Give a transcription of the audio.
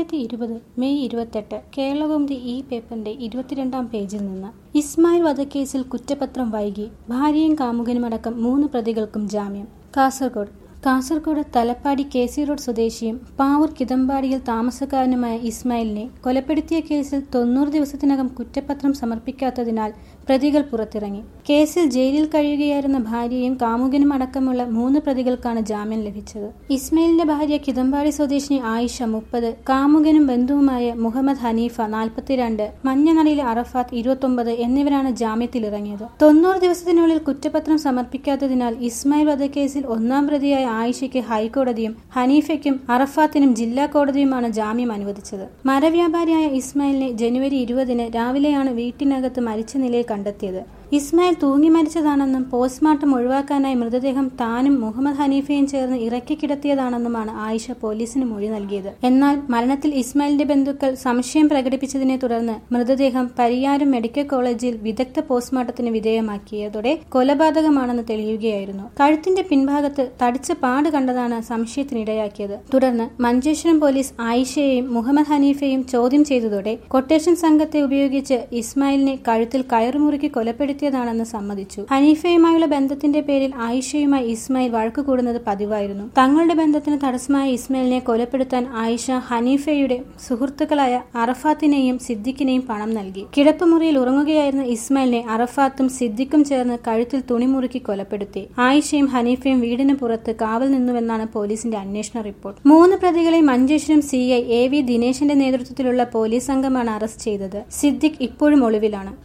രണ്ടായിരത്തി ഇരുപത് മെയ് ഇരുപത്തെട്ട് കേരളകൗമുദി ഈ പേപ്പറിന്റെ ഇരുപത്തിരണ്ടാം പേജിൽ നിന്ന് ഇസ്മായിൽ വധക്കേസിൽ കുറ്റപത്രം വൈകി ഭാര്യയും കാമുകനുമടക്കം മൂന്ന് പ്രതികൾക്കും ജാമ്യം Kasaragod Kasaragod Thalappady K C road സ്വദേശിയും പാവൂർ കിതമ്പാടിയിൽ താമസക്കാരനുമായ ഇസ്മായിലിനെ കൊലപ്പെടുത്തിയ കേസിൽ തൊണ്ണൂറ് ദിവസത്തിനകം കുറ്റപത്രം സമർപ്പിക്കാത്തതിനാൽ പ്രതികൾ പുറത്തിറങ്ങി കേസിൽ ജയിലിൽ കഴിയുകയായിരുന്ന ഭാര്യയും കാമുകനും അടക്കമുള്ള മൂന്ന് പ്രതികൾക്കാണ് ജാമ്യം ലഭിച്ചത് ഇസ്മായിലിന്റെ ഭാര്യ കിതമ്പാടി സ്വദേശിനി ആയിഷ മുപ്പത് കാമുകനും ബന്ധുവുമായ മുഹമ്മദ് ഹനീഫ നാൽപ്പത്തിരണ്ട് മഞ്ഞനടയിലെ അറഫാത്ത് ഇരുപത്തൊമ്പത് എന്നിവരാണ് ജാമ്യത്തിലിറങ്ങിയത് തൊണ്ണൂറ് ദിവസത്തിനുള്ളിൽ കുറ്റപത്രം സമർപ്പിക്കാത്തതിനാൽ ഇസ്മായിൽ വധക്കേസിൽ ഒന്നാം പ്രതിയായ ആയിഷയ്ക്ക് ഹൈക്കോടതിയും ഹനീഫയ്ക്കും അറഫാത്തിനും ജില്ലാ കോടതിയുമാണ് ജാമ്യം അനുവദിച്ചത് മരവ്യാപാരിയായ ഇസ്മായിലിനെ ജനുവരി ഇരുപതിന് രാവിലെയാണ് വീട്ടിനകത്ത് മരിച്ച നിലയിൽ കണ്ടെത്തിയത് ഇസ്മായിൽ തൂങ്ങി മരിച്ചതാണെന്നും പോസ്റ്റ്മോർട്ടം ഒഴിവാക്കാനായി മൃതദേഹം താനും മുഹമ്മദ് ഹനീഫയും ചേർന്ന് ഇറക്കി കിടത്തിയതാണെന്നുമാണ് ആയിഷ പോലീസിന് മൊഴി നൽകിയത് എന്നാൽ മരണത്തിൽ ഇസ്മായിലിന്റെ ബന്ധുക്കൾ സംശയം പ്രകടിപ്പിച്ചതിനെ തുടർന്ന് മൃതദേഹം പരിയാരം മെഡിക്കൽ കോളേജിൽ വിദഗ്ധ പോസ്റ്റ്മോർട്ടത്തിന് വിധേയമാക്കിയതോടെ കൊലപാതകമാണെന്ന് തെളിയുകയായിരുന്നു കഴുത്തിന്റെ പിൻഭാഗത്ത് തടിച്ച പാട് കണ്ടതാണ് സംശയത്തിനിടയാക്കിയത് തുടർന്ന് മഞ്ചേശ്വരം പോലീസ് ആയിഷയെയും മുഹമ്മദ് ഹനീഫയും ചോദ്യം ചെയ്തതോടെ കൊട്ടേഷൻ സംഘത്തെ ഉപയോഗിച്ച് ഇസ്മായിലിനെ കഴുത്തിൽ കയറുമുറുക്കി കൊലപ്പെടുത്തിയതാണെന്ന് സമ്മതിച്ചു ഹനീഫയുമായുള്ള ബന്ധത്തിന്റെ പേരിൽ ആയിഷയുമായി ഇസ്മായിൽ വഴക്കു കൂടുന്നത് പതിവായിരുന്നു തങ്ങളുടെ ബന്ധത്തിന് തടസ്സമായ ഇസ്മായിലിനെ കൊലപ്പെടുത്താൻ ആയിഷ ഹനീഫയുടെ സുഹൃത്തുക്കളായ അറഫാത്തിനെയും സിദ്ദിഖിനെയും പണം നൽകി കിടപ്പുമുറിയിൽ ഉറങ്ങുകയായിരുന്ന ഇസ്മായിലിനെ അറഫാത്തും സിദ്ദിഖും ചേർന്ന് കഴുത്തിൽ തുണിമുറുക്കി കൊലപ്പെടുത്തി ആയിഷയും ഹനീഫയും വീടിന് പുറത്ത് കാവൽ നിന്നുവെന്നാണ് പോലീസിന്റെ അന്വേഷണ റിപ്പോർട്ട് മൂന്ന് പ്രതികളെ Manjeshwaram C I A V ദിനേശിന്റെ നേതൃത്വത്തിലുള്ള പോലീസ് സംഘമാണ് അറസ്റ്റ് ചെയ്തത് സിദ്ദിഖ് ഇപ്പോഴും ഒളിവിലാണ്